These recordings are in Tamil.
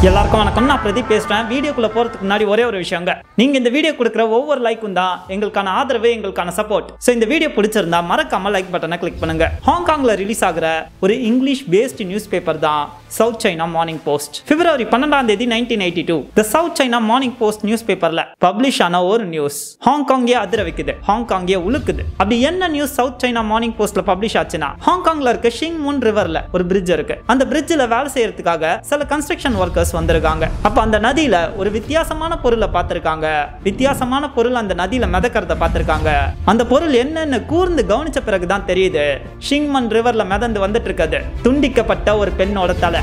எல்லாருக்கும் வணக்கம் நான் பிரதீப் பேசுறேன் வீடியோக்குள்ள போறதுக்கு முன்னாடி ஒரே ஒரு விஷயங்க நீங்க இந்த வீடியோ கொடுக்குற ஒவ்வொரு லைக்கும் தான் எங்களுக்கான ஆதரவு எங்களுக்கான சப்போர்ட் ஸோ இந்த வீடியோ பிடிச்சிருந்தா மறக்காம லைக் பட்டனை கிளிக் பண்ணுங்க ஹாங்காங்ல ரிலீஸ் ஆகுற ஒரு இங்கிலீஷ் பேஸ்ட் நியூஸ் பேப்பர் தான் சவுத் சைனா மார்னிங் போஸ்ட் பிப்ரவரி பன்னெண்டாம் தேதி nineteen eighty two the South China Morning Post news பேப்பர்ல பப்ளிஷ் ஆன ஒரு நியூஸ் ஹாங்காங்கே அதிர வைக்குது ஹாங்காங்கே உழுக்குது அப்படி என்ன நியூஸ் சவுத் சைனா மார்னிங் போஸ்ட்ல பப்ளிஷ் ஆச்சுன்னா ஹாங்காங்ல இருக்க ஷிங் முன் ரிவர்ல ஒரு பிரிட்ஜ் இருக்கு அந்த பிரிட்ஜில் வேலை செய்யறதுக்காக சில கன்ஸ்ட்ரக்ஷன் ஒர்க்கர்ஸ் வந்திருக்காங்க அப்ப அந்த நதியில ஒரு வித்தியாசமான பொருளை பார்த்திருக்காங்க வித்தியாசமான பொருள் அந்த நதியில மிதக்கிறத பார்த்திருக்காங்க அந்த பொருள் என்னன்னு கூர்ந்து கவனிச்ச பிறகுதான் தெரியுது ஷிங்மன் ரிவர்ல மிதந்து வந்துட்டு இருக்கிறது துண்டிக்கப்பட்ட ஒரு பெண்ணோட தலை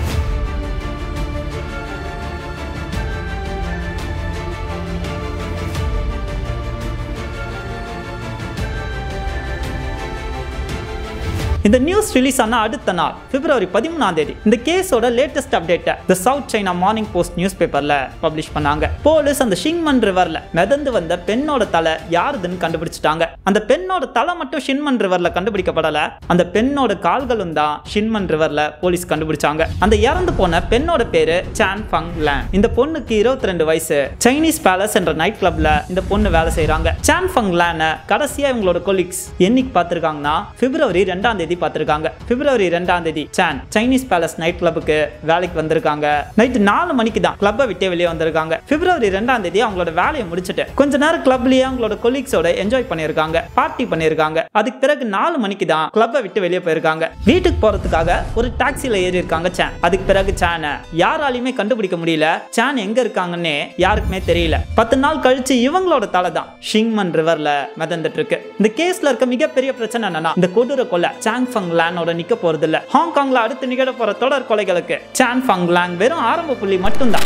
இந்த நியூஸ் ரிலீஸ் ஆன அடுத்த நாள் பிப்ரவரி பதிமூணாம் தேதி இந்த கேஸோட லேட்டஸ்ட் அப்டேட்டை the South China Morning Post news பேப்பர்ல பப்ளிஷ் பண்ணாங்க போலீஸ் அந்த ஷிங்மன் ரிவர்ல மிதந்து வந்த பெண்ணோட தலை யாருதுன்னு கண்டுபிடிச்சிட்டாங்க அந்த பெண்ணோட தலை மட்டும் ஷின்மன் ரிவர்ல கண்டுபிடிக்கப்படல அந்த பெண்ணோட கால்களும் தான் ஷின்மன் ரிவர்ல போலீஸ் கண்டுபிடிச்சாங்க அந்த இறந்து போன பெண்ணோட பேரு சான் ஃபங் லேன் இந்த பொண்ணுக்கு இருபத்தி ரெண்டு வயசு சைனீஸ் பேலஸ் என்ற நைட் கிளப்ல இந்த பொண்ணு வேலை செய்றாங்க சான் ஃபங் லேனை கடைசியா இவங்களோட கொலீக்ஸ் என்னைக்கு பார்த்திருக்காங்கன்னா பிப்ரவரி ரெண்டாம் தேதி பார்த்திருக்காங்க பிப்ரவரி ரெண்டாம் தேதி சான் சைனீஸ் பேலஸ் நைட் கிளப்புக்கு வேலைக்கு வந்திருக்காங்க நைட் நாலு மணிக்கு தான் கிளப்பை விட்டே வெளியே வந்திருக்காங்க பிப்ரவரி ரெண்டாம் தேதி அவங்களோட வேலையை முடிச்சுட்டு கொஞ்ச நேரம் கிளப்லயே அவங்களோட கொலீக்ஸோட என்ஜாய் பண்ணியிருக்காங்க பார்ட்டி பண்ணியிருக்காங்க அதுக்கு பிறகு நாலு மணிக்கு தான் கிளப்பை விட்டு வெளியே போயிருக்காங்க வீட்டுக்கு போறதுக்காக ஒரு டாக்ஸில ஏறி இருக்காங்க சான் அதுக்கு பிறகு சானை யாராலையுமே கண்டுபிடிக்க முடியல சான் எங்க இருக்காங்கன்னே யாருக்குமே தெரியல பத்து நாள் கழிச்சு இவங்களோட தலை தான் ஷிங்மன் ரிவர்ல மிதந்துட்டு இருக்கு இந்த கேஸ்ல இருக்க மிகப்பெரிய பிரச்சனை என்னன்னா இந்த கொடூர கொலை சாங் ஃபங் லேனோட நிக்க போறது இல்ல ஹாங்காங்ல அடுத்து நிகழ போற தொடர் கொலைகளுக்கு சான் ஃபங் லேன் வெறும் ஆரம்ப புள்ளி மட்டும்தான்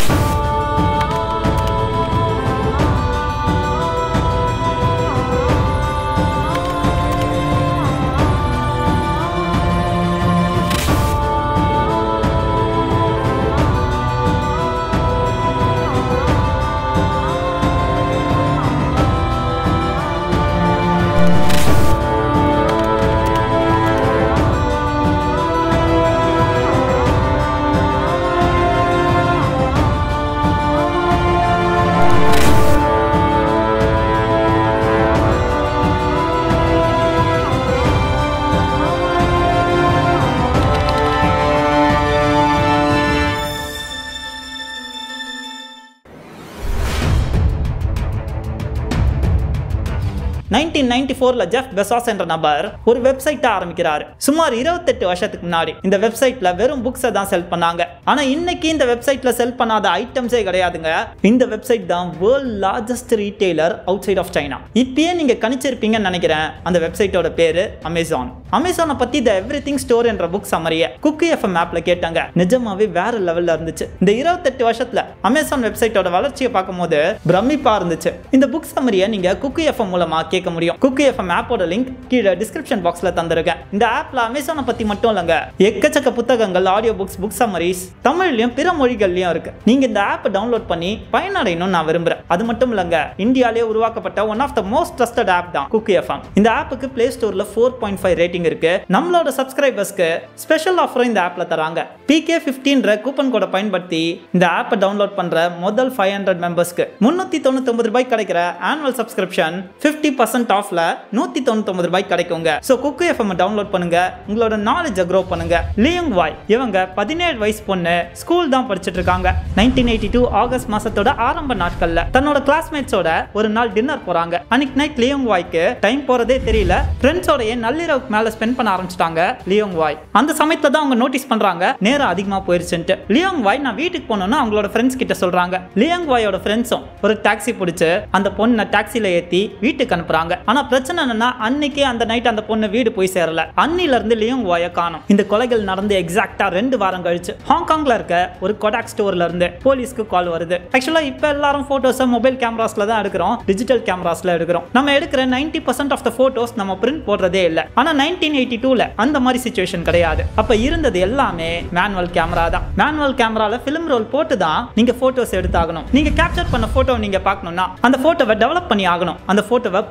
நைன்டீன் நைன்டி ஃபோர்ல ஜெஃப் பெசாஸ் என்ற நபர் ஒரு வெப்சைட்டை ஆரம்பிக்கிறாரு சுமார் இருபத்தெட்டு வருஷத்துக்கு முன்னாடி இந்த வெப்சைட்ல வெறும் புக்ஸை தான் செல் பண்ணாங்க ஆனா இன்னைக்கு இந்த வெப்சைட்ல செல் பண்ணாத ஐட்டம்ஸே கிடையாதுங்க இந்த வெப்சைட் தான் world largest retailer outside of China இப்பயே நீங்க கணிச்சிருப்பீங்கன்னு நினைக்கிறேன் அந்த வெப்சைட்டோட பேரு அமேசான் அமேசானை பத்தி த எவ்ரி திங் ஸ்டோர் என்ற புக் சமரிய குக்கி எஃப்எம் ஆப்ல கேட்டாங்க நிஜமாவே வேற லெவல்ல இருந்துச்சு இந்த இருபத்தெட்டு வருஷத்துல அமேசான் வெப்சைட்டோட வளர்ச்சியை பார்க்கும்போது பிரமிப்பா இருந்துச்சு இந்த புக் சமரியை நீங்க குக்கி எஃப்எம் மூலமா கேட்க முடியும் குக்கி எஃப்எம் ஆப்போட லிங்க் கீழே டிஸ்கிரிப்ஷன் பாக்ஸ்ல தந்திருக்கேன் இந்த ஆப்ல அமேசானை பத்தி மட்டும் இல்லைங்க எக்கச்சக்க புத்தகங்கள் ஆடியோ புக்ஸ் புக் சம்மரிஸ் தமிழ்லயும் பிற மொழிகள்லயும் இருக்கு நீங்க இந்த ஆப் டவுன்லோட் பண்ணி பயனடையணும்னு நான் விரும்புறேன் அது மட்டும் இல்லைங்க இந்தியாலே உருவாக்கப்பட்ட one of the most trusted app தான் குக்கி எஃப்எம் இந்த ஆப்புக்கு பிளே ஸ்டோர்ல ஃபோர் பாயிண்ட் ஃபைவ் ரேட்டிங் இருக்கு நம்மளோட சப்ஸ்கிரைபர்ஸ்க்கு ஸ்பெஷல் ஆஃபரும் இந்த ஆப்ல தராங்க பிகே ஃபிஃப்டீன்ற கூப்பன் கோடை பயன்படுத்தி இந்த ஆப்பை டவுன்லோட் பண்ற முதல் ஃபைவ் ஹண்ட்ரட் மெம்பர்ஸ்க்கு முன்னூத்தி தொண்ணூத்தி ரூபாய் கிடைக்கிற ஆனுவல் சப்ஸ்கிரிப்ஷன் ஃபிஃப்டி பர்சன்ட் ஆஃப்ல நூத்தி தொண்ணூத்தி ரூபாய் கிடைக்குங்க ஸோ குக்கு எஃப்எம் டவுன்லோட் பண்ணுங்க உங்களோட நாலேஜை க்ரோ பண்ணுங்க லியோங் வாய் இவங்க பதினேழு வயசு பொண்ணு ஸ்கூல் தான் படிச்சிட்டு இருக்காங்க நைன்டீன் எயிட்டி டூ ஆகஸ்ட் மாசத்தோட ஆரம்ப நாட்கள்ல தன்னோட கிளாஸ்மேட்ஸோட ஒரு நாள் டின்னர் போறாங்க அன்னைக்கு நைட் லியோங் வாய்க்கு டைம் போறதே தெரியல ஃப்ரெண்ட்ஸோடய நள்ளிரவுக்கு மேல ஸ்பெண்ட் பண்ண ஆரம்பிச்சிட்டாங்க லியோங் வாய் அந்த சமயத்துல தான் அவங்க நோட்டீஸ் பண்றாங்க நேரம் அதிகமா போயிருச்சுன்ட்டு லியோங் வாய் நான் வீட்டுக்கு போகணும்னு அவங்களோட ஃப்ரெண்ட்ஸ் கிட்ட சொல்றாங்க லியோங் வாயோட ஃப்ரெண்ட்ஸும் ஒரு டாக்ஸி பிடிச்சு அந்த பொண்ணை டாக்ஸில ஏத்தி வீட்டுக்கு அனுப்புறாங்க ஆனா பிரச்சனை என்னன்னா அன்னைக்கே அந்த நைட் அந்த பொண்ணு வீடு போய் சேரல அன்னில இருந்து லியோங் வாய காணும் இந்த கொலைகள் நடந்து எக்ஸாக்டா ரெண்டு வாரம் கழிச்சு ஹாங்காங்ல இருக்க ஒரு கொடாக் ஸ்டோர்ல இருந்து போலீஸ்க்கு கால் வருது ஆக்சுவலா இப்ப எல்லாரும் போட்டோஸை மொபைல் கேமராஸ்ல தான் எடுக்கிறோம் டிஜிட்டல் கேமராஸ்ல எடுக்கிறோம் நம்ம எடுக்கிற ninety percent of the photos நம்ம பிரிண்ட் போடுறதே இல்ல ஆனா நைன்டீன் எயிட்டி டூல அந்த மாதிரி சுச்சுவேஷன் கிடையாது அப்ப இருந்தது எல்லாமே மேனுவல் கேமரா தான் மேனுவல் கேமரால பிலிம் ரோல் போட்டு தான் நீங்க போட்டோஸ் எடுத்தாகணும் நீங்க கேப்சர் பண்ண போட்டோ நீங்க பார்க்கணும்னா அந்த போட்டோவை டெவலப் பண்ணி ஆகணும் அந்த போட்டோவை பிரிண்ட் போடணும்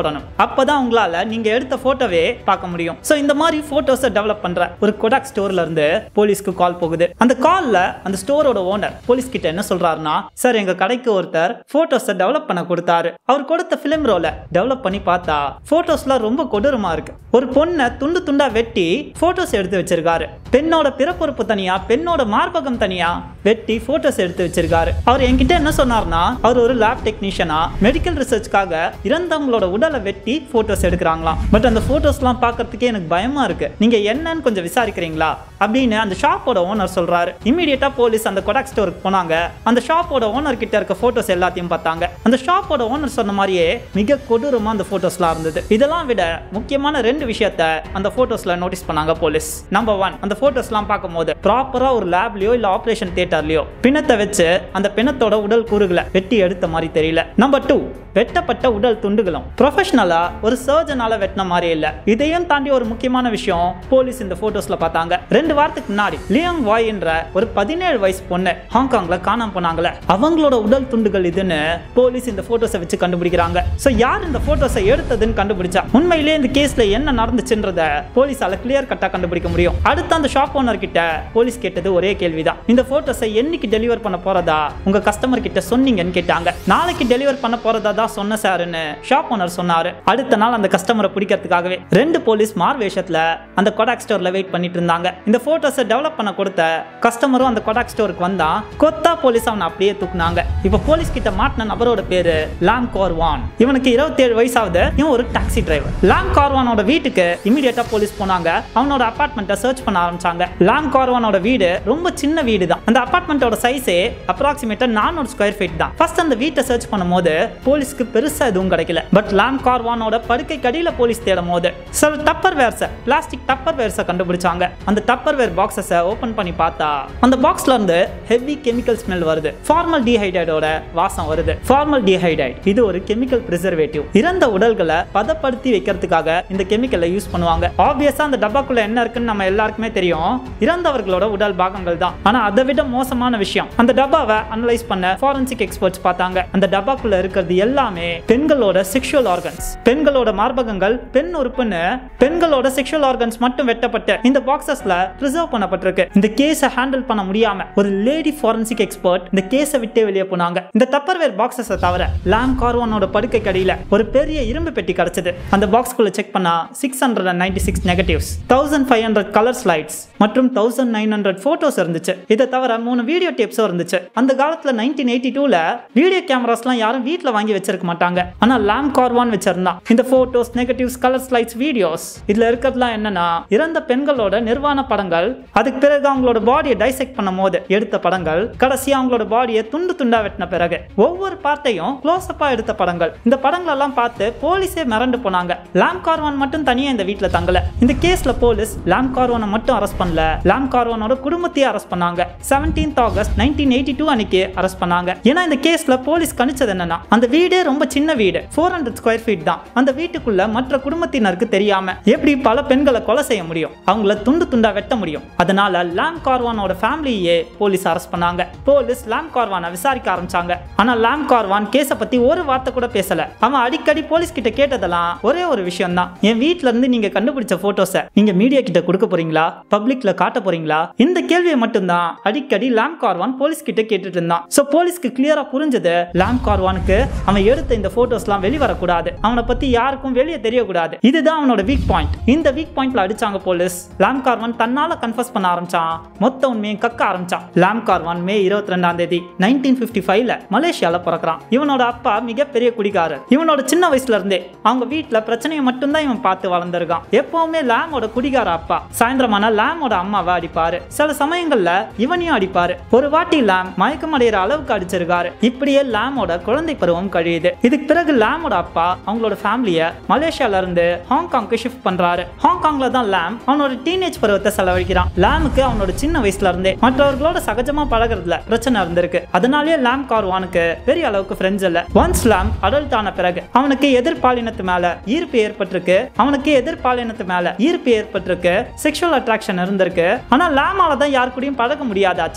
போடணும் அப்பதான் உங்களால நீங்க எடுத்த போட்டோவே பார்க்க முடியும் சோ இந்த மாதிரி போட்டோஸை டெவலப் பண்ற ஒரு கொடாக் ஸ்டோர்ல இருந்து போலீஸ்க்கு கால் போகுது அந்த கால்ல அந்த ஸ்டோரோட ஓனர் போலீஸ் கிட்ட என்ன சொல்றாருன்னா சார் எங்க கடைக்கு ஒருத்தர் போட்டோஸை டெவலப் பண்ண கொடுத்தாரு அவர் கொடுத்த பிலிம் ரோல டெவலப் பண்ணி பார்த்தா போட்டோஸ்லாம் ரொம்ப கொடூரமா இருக்கு ஒரு பொண்ணை துண்டு துண்டா வெட்டி போட்டோஸ் எடுத்து வச்சிருக்காரு பெண்ணோட பிறப்புறுப்பு தனியா பெண்ணோட மார்பகம் தனியா வெட்டி போட்டோஸ் எடுத்து வச்சிருக்காரு அவர் என்கிட்ட என்ன சொன்னார்னா அவர் ஒரு லேப் டெக்னீஷியனா மெடிக்கல் ரிசர்ச்காக இறந்தவங்களோட உடலை வெட்டி போட்டோஸ் எடுக்கிறாங்களாம் பட் அந்த போட்டோஸ்லாம் பார்க்கறதுக்கே எனக்கு பயமா இருக்கு நீங்க என்னன்னு கொஞ்சம் விசாரிக்கிறீங்களா அப்படின்னு அந்த ஷாப்போட ஓனர் சொல்றாரு இமீடியட்டா போலீஸ் அந்த கொடாக் ஸ்டோருக்கு போனாங்க அந்த ஷாப்போட ஓனர் கிட்ட இருக்க போட்டோஸ் எல்லாத்தையும் பார்த்தாங்க அந்த ஷாப்போட ஓனர் சொன்ன மாதிரியே மிக கொடூரமா அந்த போட்டோஸ்லாம் இருந்தது இதெல்லாம் விட முக்கியமான ரெண்டு விஷயத்த அந்த போட்டோஸ்ல நோட்டீஸ் பண்ணாங்க போலீஸ் நம்பர் ஒன் அந்த போட்டோஸ்லாம் பார்க்கும்போது ப்ராப்பரா ஒரு லேப்லயோ இல்ல ஆபரேஷன் தியேட்டர்லயோ பிணத்தை வச்சு அந்த பிணத்தோட உடல் கூறுகளை வெட்டி எடுத்த மாதிரி தெரியல நம்பர் டூ வெட்டப்பட்ட உடல் துண்டுகளும் ப்ரொஃபஷனலா ஒரு சர்ஜனால வெட்டின மாதிரி இல்ல இதையும் தாண்டி ஒரு முக்கியமான விஷயம் போலீஸ் இந்த போட்டோஸ்ல பார்த்தாங்க ரெண்டு வாரத்துக்கு முன்னாடி லியாங் வாய் என்ற ஒரு பதினேழு வயசு பொண்ணு ஹாங்காங்ல காணாம போனாங்களே அவங்களோட உடல் துண்டுகள் இதுன்னு போலீஸ் இந்த போட்டோஸை வச்சு கண்டுபிடிக்கிறாங்க சோ யார் இந்த போட்டோஸை எடுத்ததுன்னு கண்டுபிடிச்சா உண்மையிலேயே இந்த கேஸ்ல என்ன நடந்துச்சுன்றத போலீஸால கிளியர் கட்டா கண்டுபிடிக்க முடியும் அடுத்து அந்த ஷாப் ஓனர் கிட்ட போலீஸ் கேட்டது ஒரே கேள்விதான் இந்த போட்டோஸை என்னைக்கு டெலிவர் பண்ண போறதா உங்க கஸ்டமர் கிட்ட சொன்னீங்கன்னு கேட்டாங்க நாளைக்கு டெலிவர் பண்ண போறதா தான் சொன்ன சாருன்னு ஷாப் ஓனர் சொன்னாரு அடுத்த நாள் அந்த கஸ்டமரை பிடிக்கிறதுக்காகவே ரெண்டு போலீஸ் மார் வேஷத்துல அந்த கொடாக் ஸ்டோர்ல வெயிட் பண்ணிட்டு இருந்தாங்க இந்த போட்டோஸை டெவலப் பண்ண கொடுத்த கஸ்டமரும் அந்த கொடாக் ஸ்டோருக்கு வந்தா கொத்தா போலீஸ் அவனை அப்படியே தூக்குனாங்க இப்ப போலீஸ் கிட்ட மாட்டின நபரோட பேரு லாம் கார்வான் இவனுக்கு இருபத்தேழு வயசாவது இவன் ஒரு டாக்ஸி டிரைவர் லாம் கார்வானோட வீட்டுக்கு இமீடியட்டா போலீஸ் போனாங்க அவனோட அபார்ட்மெண்ட்டை சர்ச் பண்ண ஆரம்பிச்சாங்க லாம் கார்வானோட வீடு ரொம்ப சின்ன வீடு தான் அந்த அபார்ட்மெண்ட்டோட சைஸே அப்ராக்சிமேட்டா நானூறு ஸ்கொயர் ஃபீட் தான் ஃபர்ஸ்ட் அந்த வீட்டை சர்ச் பண்ணும்போது போலீஸ்க்கு பெருசா எதுவும் கிடைக்கல பட் லாம் கார்வானோட படுக்கை கடியில போலீஸ் தேடும் போது சில டப்பர் வேர்ஸை பிளாஸ்டிக் டப்பர் வேர்ஸை கண்டுபிடிச்சாங்க அந்த டப்பர் வேர் பாக்ஸஸை ஓபன் பண்ணி பார்த்தா அந்த பாக்ஸ்ல இருந்து ஹெவி கெமிக்கல் ஸ்மெல் வருது ஃபார்மல் டீஹைடைடோட வாசம் வருது ஃபார்மல் டீஹைடைட் இது ஒரு கெமிக்கல் ப்ரிசர்வேட்டிவ் இறந்த உடல்களை பதப்படுத்தி வைக்கிறதுக்காக இந்த கெமிக்கலை யூஸ் பண்ணுவாங்க ஆப்வியஸா அந்த டப்பாக்குள்ள என்ன இருக்குன்னு நம்ம எல்லாருக்குமே தெரியும் இறந்தவர்களோட உடல் பாகங்கள் தான் ஆனா அதை விட மோசமான விஷயம் அந்த டப்பாவை அனலைஸ் பண்ண ஃபாரன்சிக் எக்ஸ்பர்ட்ஸ் பார்த்தாங்க அந்த டப்பாக்குள்ள இருக்கிறது எல்லாமே பெண்களோட செக்ஷுவல் ஆர்கன்ஸ் பெண்களோட மார்பகங்கள் பெண் உறுப்புன்னு பெண்களோட செக்ஷுவல் ஆர்கன்ஸ் மட்டும் வெட்டப்பட்டு இந்த பாக்ஸஸ்ல ப்ரிசர்வ் பண்ணப்பட்டிருக்கு இந்த கேஸை ஹேண்டில் பண்ண முடியாம ஒரு லேடி ஃபாரன்சிக் எக்ஸ்பர்ட் இந்த கேஸை விட்டே வெளியே போனாங்க இந்த டப்பர்வேர் பாக்ஸஸை தவிர லாம் கார்வானோட படுக்கை கடியில ஒரு பெரிய இரும்பு பெட்டி கிடைச்சது அந்த பாக்ஸ்குள்ள செக் பண்ணா six hundred and ninety six negatives thousand five hundred colour slides மற்றும் தௌசண்ட் நைன் ஹண்ட்ரட் போட்டோஸ் இருந்துச்சு இதை தவிர மூணு வீடியோ டேப்ஸும் இருந்துச்சு அந்த காலத்துல நைன்டீன் எயிட்டி டூல வீடியோ கேமராஸ்லாம் யாரும் வீட்ல வாங்கி வச்சிருக்க மாட்டாங்க ஆனா லாம் கார்வான் வச்சிருந்தான் இந்த photos negatives colour slides videos இதுல இருக்கிறதுலாம் என்னன்னா இறந்த பெண்களோட நிர்வாண படங்கள் அதுக்கு பிறகு அவங்களோட பாடியை டைசெக்ட் பண்ணும் போது எடுத்த படங்கள் கடைசியா அவங்களோட பாடியை துண்டு துண்டா வெட்டின பிறகு ஒவ்வொரு பார்ட்டையும் க்ளோஸ் அப்பா எடுத்த படங்கள் இந்த படங்கள் எல்லாம் பார்த்து போலீஸே மிரண்டு போனாங்க லாம் கார்வான் மட்டும் தனியா இந்த வீட்ல தங்கல இந்த கேஸ்ல போலீஸ் லாம் கார்வானை மட்டும் அரெஸ்ட் பண்ணல லாம் கார்வானோட குடும்பத்தையே அரெஸ்ட் பண்ணாங்க 17th August nineteen eighty two அன்னைக்கு அரெஸ்ட் பண்ணாங்க ஏன்னா இந்த கேஸ்ல போலீஸ் கணிச்சது என்னன்னா அந்த வீடே ரொம்ப சின்ன வீடு ஃபோர் ஹண்ட்ரட் ஸ்கொயர் ஃபீட் தான் அந்த வீட்டுக்குள்ள மற்ற குடும்பத்தினருக்கு தெரியாம எப்படி பல பெண்களை கொலை செய்ய முடியும் அவங்கள துண்டு துண்டா வெட்ட முடியும் அதனால லாம் கார்வானோட ஃபேமிலியே போலீஸ் அரெஸ்ட் பண்ணாங்க போலீஸ் லாம் கார்வானை விசாரிக்க ஆரம்பிச்சாங்க ஆனா லாம் கார்வான் கேஸ பத்தி ஒரு வார்த்தை கூட பேசல அவன் அடிக்கடி போலீஸ் கிட்ட கேட்டதெல்லாம் ஒரே ஒரு விஷயம் தான் என் வீட்ல இருந்து நீங்க கண்டுபிடிச்ச போட்டோஸை நீங்க மீடியா கிட்ட கொடுக்க போறீங்களா பப்ளிக்ல காட்ட போறீங்களா இந்த கேள்வியை மட்டும்தான் அடிக்கடி லாம் கார்வான் போலீஸ் கிட்ட கேட்டுட்டு இருந்தான் சோ போலீஸ்க்கு கிளியரா புரிஞ்சது லாம் கார்வானுக்கு அவன் எடுத்த இந்த போட்டோஸ்லாம் வெளிவரக்கூடாது அவனை பத்தி யாருக்கும் வெளியே தெரியக்கூடாது இதுதான் அவனோட வீக் பாயிண்ட் இந்த வீக் பாயிண்ட்ல அடிச்சாங்க போலீஸ் லாம் கார்வான் தன்னால கன்ஃபஸ் பண்ண ஆரம்பிச்சான் மொத்த உண்மையும் கக்க ஆரம்பிச்சான் லாம் கார்வான் மே இருபத்தி ரெண்டாம் தேதி நைன்டீன் பிப்டி ஃபைவ்ல மலேசியால பிறக்கிறான் இவனோட அப்பா மிகப்பெரிய குடிகாரர் இவனோட சின்ன வயசுல இருந்தே அவங்க வீட்ல பிரச்சனையை மட்டும்தான் இவன் பார்த்து வளர்ந்திருக்கான் எப்பவுமே லாமோட குடிகார அப்பா சாயந்தரமான லாமோட அம்மாவை அடிப்பாரு சில சமயங்கள்ல இவனையும் அடிப்பாரு ஒரு வாட்டி லாம் மயக்கம் அடைகிற அளவுக்கு அடிச்சிருக்காரு இப்படியே லாமோட குழந்தை பருவம் கழியுது இதுக்கு பிறகு லாமோட அப்பா அவங்களோட ஃபேமிலிய மலேசியால இருந்து ஹாங்காங்க்கு ஷிஃப்ட் பண்றாரு ஹாங்காங்ல தான் லாம் அவனோட டீனேஜ் பருவத்தை செலவழிக்கிறான் லாமுக்கு அவனோட சின்ன வயசுல இருந்தே மற்றவர்களோட சகஜமா பழகுறதுல பிரச்சனை இருந்திருக்கு அதனாலேயே லாம் கார்வானுக்கு பெரிய அளவுக்கு ஃப்ரெண்ட்ஸ் இல்ல ஒன்ஸ் லாம் அடல்ட் ஆன பிறகு அவனுக்கு எதிர்பாலினத்து மேல ஈர்ப்பு ஏற்பட்டிருக்கு அவனுக்கு எதிர்பாலினத்து மேல ஈர்ப்பு ஏற்பட்டிருக்கு செக்ஷுவல் அட்ராக்ஷன் இருந்திருக்கு ஆனா லாமால தான் யார் கூடயும் பழக முடியாதாச்சு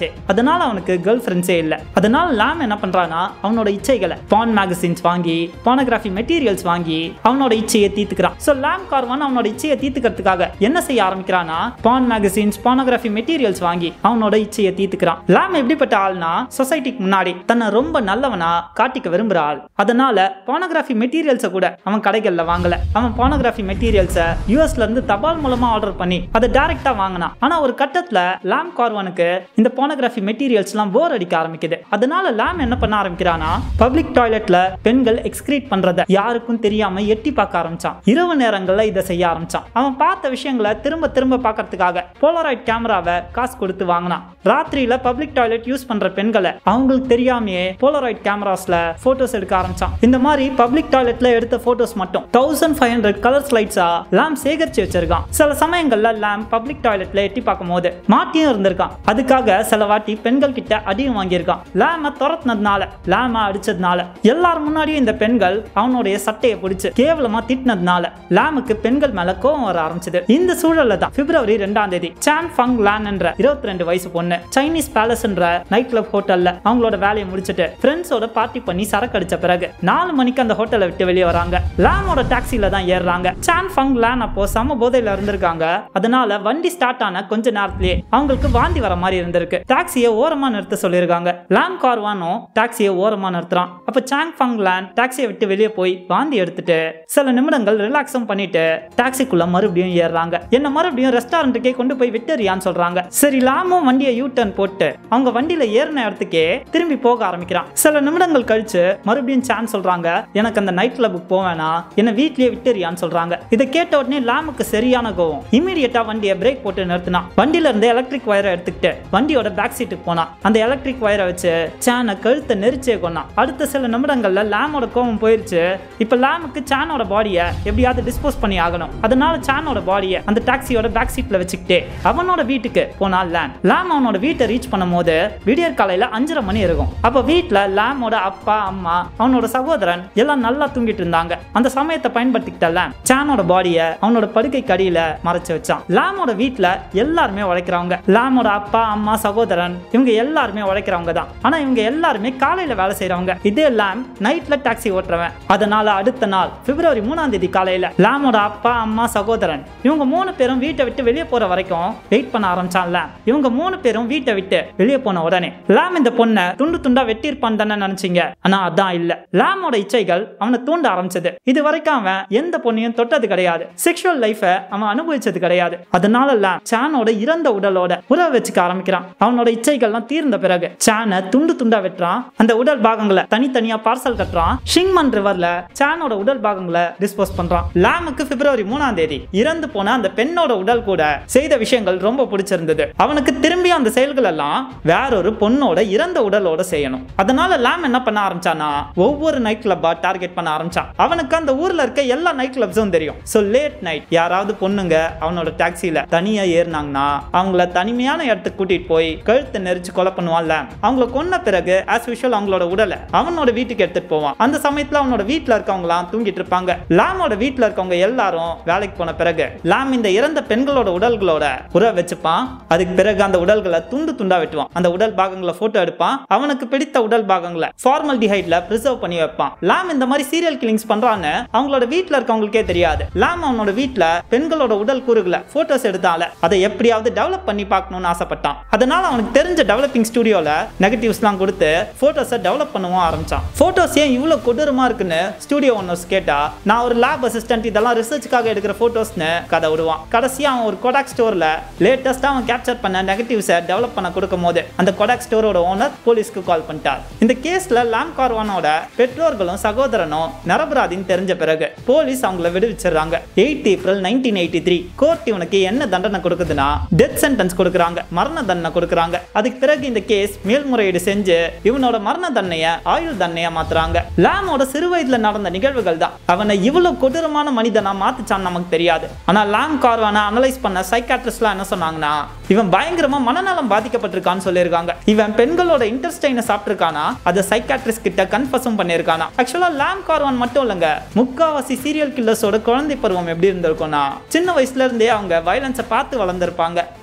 ஆச்சு அதனால அவனுக்கு கேர்ள் ஃப்ரெண்ட்ஸே இல்லை அதனால லாம் என்ன பண்றானா அவனோட இச்சைகளை பான் மேகசின்ஸ் வாங்கி பானோகிராஃபி மெட்டீரியல்ஸ் வாங்கி அவனோட இச்சையை தீர்த்துக்கிறான் ஸோ லாம் கார்வான் அவனோட இச்சையை தீர்த்துக்கிறதுக்காக என்ன செய்ய ஆரம்பிக்கிறானா பான் மேகசின்ஸ் பானோகிராஃபி மெட்டீரியல்ஸ் வாங்கி அவனோட இச்சையை தீர்த்துக்கிறான் லாம் எப்படிப்பட்ட ஆள்னா சொசைட்டிக்கு முன்னாடி தன்னை ரொம்ப நல்லவனா காட்டிக்க விரும்புற ஆள் அதனால பானோகிராஃபி மெட்டீரியல்ஸை கூட அவன் கடைகள்ல வாங்கல அவன் பானோகிராஃபி மெட்டீரியல்ஸை யூஎஸ்ல இருந்து தபால் மூலமா ஆர்டர் பண்ணி அதை டைரக்டா வாங்கினான் ஆனா ஒரு கட்டத்துல லாம் கார்வானுக்கு இந்த பானோகிராஃபி மெட்டீரியல்ஸ் எல்லாம் போர் அடிக்க ஆரம்பிக்குது அதனால லாம் என்ன பண்ண ஆரம்பிக்கிறானா பப்ளிக் டாய்லெட்ல பெண்கள் எக்ஸ்கிரீட் பண்றத யாருக்கும் தெரியாம எட்டி பார்க்க ஆரம்பிச்சான் இரவு நேரங்கள்ல இதை செய்ய ஆரம்பிச்சான் அவன் பார்த்த விஷயங்களை திரும்ப திரும்ப பார்க்கறதுக்காக போலராய்ட் கேமராவை காசு கொடுத்து வாங்கினான் ராத்திரியில பப்ளிக் டாய்லெட் யூஸ் பண்ற பெண்களை அவங்களுக்கு தெரியாமையே போலராய்ட் கேமராஸ்ல போட்டோஸ் எடுக்க ஆரம்பிச்சான் இந்த மாதிரி பப்ளிக் டாய்லெட்ல எடுத்த போட்டோஸ் மட்டும் தௌசண்ட் ஃபைவ் ஹண்ட்ரட் கலர் ஸ்லைட்ஸா லாம் சேகரிச்சு வச்சிருக்கான் சில சமயங்கள்ல லாம் பப்ளிக் டாய்லெட்ல எட்டி பார்க்கும் போது மாட்டியும் இருந்திருக்கான் அதுக்காக சில வாட்டி பெண்கள் கிட்ட அடியும் வாங்கியிருக்கான் லாம துரத்துனதுனால லாம அடிச்சதுனால எல்லார் முன்னாடியும் இந்த பெண்கள் அவனுடைய சட்டையை பிடிச்சு கேவலமா திட்டினதுனால லாமுக்கு பெண்கள் மேல கோவம் வர ஆரம்பிச்சது இந்த சூழல்ல தான் பிப்ரவரி ரெண்டாம் தேதி சான் ஃபங் லான் என்ற இருபத்தி ரெண்டு வயசு பொண்ணு சைனீஸ் பேலஸ்ன்ற நைட் கிளப் ஹோட்டல்ல அவங்களோட வேலையை முடிச்சிட்டு ஃப்ரெண்ட்ஸோட பார்ட்டி பண்ணி சரக்கு அடிச்ச பிறகு நாலு மணிக்கு அந்த ஹோட்டலை விட்டு வெளியே வராங்க லாமோட டாக்ஸில தான் ஏறுறாங்க சான் ஃபங் லான் அப்போ சம போதையில இருந்திருக்காங்க அதனால வண்டி ஸ்டார்ட் ஆன கொஞ்ச நேரத்திலேயே அவங்களுக்கு வாந்தி வர மாதிரி இருந்திருக்கு டாக்ஸியை ஓரமா நிறுத்த சொல்லியிருக்காங்க லான் கார்வானும் டாக்ஸியை ஓரமா நிறுத்துறான் அப்ப சாங் ஃபங் லான் டாக்ஸியை விட்டு வெளியே போய் வாந்தி எடுத்துட்டு சில நிமிடங்கள் ரிலாக்ஸும் பண்ணிட்டு டாக்ஸிக்குள்ள மறுபடியும் ஏறுறாங்க என்ன மறுபடியும் ரெஸ்டாரண்ட்டுக்கே கொண்டு போய் விட்டுறியான்னு சொல்றாங்க சரி லாமும் வண்டியை யூ டர்ன் போட்டு அவங்க வண்டியில ஏறின இடத்துக்கே திரும்பி போக ஆரம்பிக்கிறான் சில நிமிடங்கள் கழிச்சு மறுபடியும் சான் சொல்றாங்க எனக்கு அந்த நைட் கிளப்புக்கு போவேனா என்ன வீட்லயே விட்டுறியான்னு சொல்றாங்க இதை கேட்ட உடனே லாமுக்கு சரியான கோவம் இமீடியட்டா வண்டியை பிரேக் போட்டு நிறுத்தினான் வண்டியில இருந்து எலக்ட்ரிக் வயரை எடுத்துக்கிட்டு வண்டியோட பேக் சீட்டுக்கு போனான் அந்த எலக்ட்ரிக் வயரை வச்சு சானை கழுத்தை நெரிச்சே கொண்டான் அடுத்த சில நிமிடங்கள்ல லாமோட கோவம் போயிருச்சு இப்ப லாமுக்கு சானோட பாடியை எப்படியாவது டிஸ்போஸ் பண்ணி ஆகணும் அதனால சானோட பாடியை அந்த டாக்ஸியோட பேக் சீட்ல வச்சுக்கிட்டே அவனோட வீட்டுக்கு போனான் லேன் லாம் அவனோட வீட்டை ரீச் பண்ணும்போது விடியற் காலையில அஞ்சரை மணி இருக்கும் அப்ப வீட்ல லாமோட அப்பா அம்மா அவனோட சகோதரன் எல்லாம் நல்லா தூங்கிட்டு இருந்தாங்க அந்த சமயத்தை பயன்படுத்திக்கிட்ட லாம் சானோட பாடியை அவனோட படுக்கை கடியில மறைச்சு வச்சான் லாமோட வீட்ல எல்லாருமே உழைக்கிறவங்க லாமோட அப்பா அம்மா சகோதரன் இவங்க எல்லாருமே உழைக்கிறவங்க தான் ஆனா இவங்க எல்லாருமே காலையில வேலை செய்றவங்க இதே லாம் நைட்ல டாக்ஸி ஓட்டுறவன் அதனால அடுத்த நாள் பிப்ரவரி மூணாம் தேதி காலையில லாமோட அப்பா அம்மா சகோதரன் இவங்க மூணு பேரும் வீட்டை விட்டு வெளியே போற வரைக்கும் வெயிட் பண்ண ஆரம்பிச்சான் லாம் இவங்க மூணு பேரும் வீட்டை விட்டு வெளியே போன உடனே லாம் இந்த பொண்ணை துண்டு துண்டா வெட்டியிருப்பான் தானே நினைச்சீங்க ஆனா அதான் இல்ல லாமோட இச்சைகள் அவனை தூண்ட ஆரம்பிச்சது இது வரைக்கும் அவன் எந்த பொண்ணையும் தொட்டது கிடையாது செக்ஷுவல் லைஃபை அவன் அனுபவிச்சது கிடையாது அதனால லாம் சானோட இறந்த உடலோட உறவு வச்சுக்க ஆரம்பிக்கிறான் அவனோட இச்சைகள்லாம் தீர்ந்த பிறகு சானை துண்டு துண்டா வெட்டுறான் அந்த உடல் பாகங்களை தனித்தனியா பார்சல் கட்டுறான் ஷிங்மன் ரிவர்ல சானோட உடல் பாகங்களை டிஸ்போஸ் பண்றான் லாமுக்கு பிப்ரவரி மூணாம் தேதி இறந்து போன அந்த பெண்ணோட உடல் கூட செய்த விஷயங்கள் ரொம்ப பிடிச்சிருந்தது அவனுக்கு திரும்பி அந்த செயல்கள் எல்லாம் வேறொரு பொண்ணோட இறந்த உடலோட செய்யணும் அதனால லாம் என்ன பண்ண ஆரம்பிச்சானா ஒவ்வொரு நைட் கிளப்பா டார்கெட் பண்ண ஆரம்பிச்சான் அவனுக்கு அந்த ஊர்ல இருக்க எல்லா நைட் கிளப்ஸும் தெரியும் ஸோ லேட் நைட் யாராவது பொண்ணுங்க அவனோட டாக்ஸில தனியா ஏறினாங்கன்னா அவங்கள தனிமையான இடத்துக்கு கூட்டிட்டு போய் கழுத்தை நெரிச்சு கொலை பண்ணுவான்ல அவங்கள கொன்ன பிறகு ஆஸ் யூஷுவல் அவங்களோட உடலை அவனோட வீட்டுக்கு எடுத்துட்டு போவான் அந்த சமயத்துல அவனோட வீட்டுல இருக்கவங்களாம் தூங்கிட்டு இருப்பாங்க லாமோட வீட்டுல இருக்கவங்க எல்லாரும் வேலைக்கு போன பிறகு லாம் இந்த இறந்த பெண்களோட உடல்களோட உற வச்சுப்பான் அதுக்கு பிறகு அந்த உடல்களை துண்டு துண்டா வெட்டுவான் அந்த உடல் பாகங்களை போட்டோ எடுப்பான் அவனுக்கு பிடித்த உடல் பாகங்களை ஃபார்மல் டிஹைட்ல ப்ரிசர்வ் பண்ணி வைப்பான் லாம் இந்த மாதிரி சீரியல் கில்லிங்ஸ் பண்றான்னு அவங்களோட வீட்டுல இருக்கவங்களுக்கே தெரியாது லாம் அவனோட வீட்டுல பெண்களோட உடல் கூறுகளை போட்டோஸ் எடுத்தால அதை எப்படியாவது டெவலப் பண்ணி பார்க்கணும்னு ஆசைப்பட்டான் அதனால அவனுக்கு தெரிஞ்ச டெவலப்பிங் ஸ்டுடியோல நெகட்டிவ்ஸ்லாம் கொடுத்து போட்டோஸை டெவலப் பண்ணவும் ஆரம்பிச்சான் போட்டோஸ் ஏன் இவ்வளவு கொடூரமா இருக்குன்னு ஸ்டுடியோ ஓனர்ஸ் கேட்டா நான் ஒரு லேப் அசிஸ்டன்ட் இதெல்லாம் ரிசர்ச்சுக்காக எடுக்கிற போட்டோஸ்னு கதை விடுவான் கடைசியா அவன் ஒரு கொடாக் ஸ்டோர்ல லேட்டஸ்டா அவன் கேப்சர் பண்ண நெகட்டிவ்ஸை டெவலப் பண்ண கொடுக்கும் போது அந்த கொடாக் ஸ்டோரோட ஓனர் போலீஸ்க்கு கால் பண்ணிட்டார் இந்த கேஸ்ல லாம் கார்வானோட பெற்றோர்களும் சகோதரனும் நிரபராதின்னு தெரிஞ்ச பிறகு போலீஸ் அவங்கள விடுவிச்சிடுறாங்க eight April nineteen eighty three court இவனுக்கு என்ன தண்டனை கொடுக்குதுன்னா டெத் சென்டென்ஸ் கொடுக்குறாங்க மரண தண்டனை கொடுக்குறாங்க அதுக்கு பிறகு இந்த கேஸ் மேல்முறையீடு செஞ்சு இவனோட மரண தண்டனைய ஆயுள் தண்டனையா மாத்துறாங்க லாமோட சிறு வயதுல நடந்த நிகழ்வுகள் தான் அவனை இவ்வளவு கொடூரமான மனிதனா மாத்துச்சான்னு நமக்கு தெரியாது ஆனா லாம் கார்வானை அனலைஸ் பண்ண சைக்காட்ரிஸ்ட்லாம் என்ன சொன்னாங்கன்னா இவன் பயங்கரமா மனநலம் பாதிக்கப்பட்டிருக்கான்னு சொல்லியிருக்காங்க இவன் பெண்களோட இன்டர்ஸ்டைனை சாப்பிட்டிருக்கானா அதை சைக்காட்ரிஸ்ட் கிட்ட கன்ஃபர்ஸும் பண்ணியிருக்கானா ஆக்சுவலா லாம் கார்வான் மட்டும் இல்லைங்க முக்காவாசி சீரியல் கில்லர்ஸோட குழந்தை பருவம் எப்படி இருந்திருக்கும்னா சின்ன வயசுல இருந்தே அவங்க வயலன்ஸை பார்த்து வளர்ந்துருப்பாங்க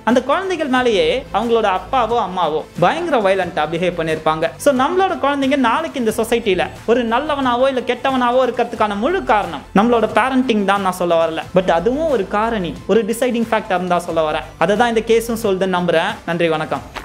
அந்த குழந்தைகள் மேலேயே அவங்களோட அப்பாவோ அம்மாவோ பயங்கர வயலண்டா பிஹேவ் பண்ணியிருப்பாங்க ஸோ நம்மளோட குழந்தைங்க நாளைக்கு இந்த சொசைட்டில ஒரு நல்லவனாவோ இல்லை கெட்டவனாவோ இருக்கிறதுக்கான முழு காரணம் நம்மளோட பேரண்டிங் தான் நான் சொல்ல வரல பட் அதுவும் ஒரு காரணி ஒரு டிசைடிங் ஃபேக்டர் தான் சொல்ல வரேன் அதை தான் இந்த கேஸும் சொல்லுதுன்னு நம்புறேன் நன்றி வணக்கம்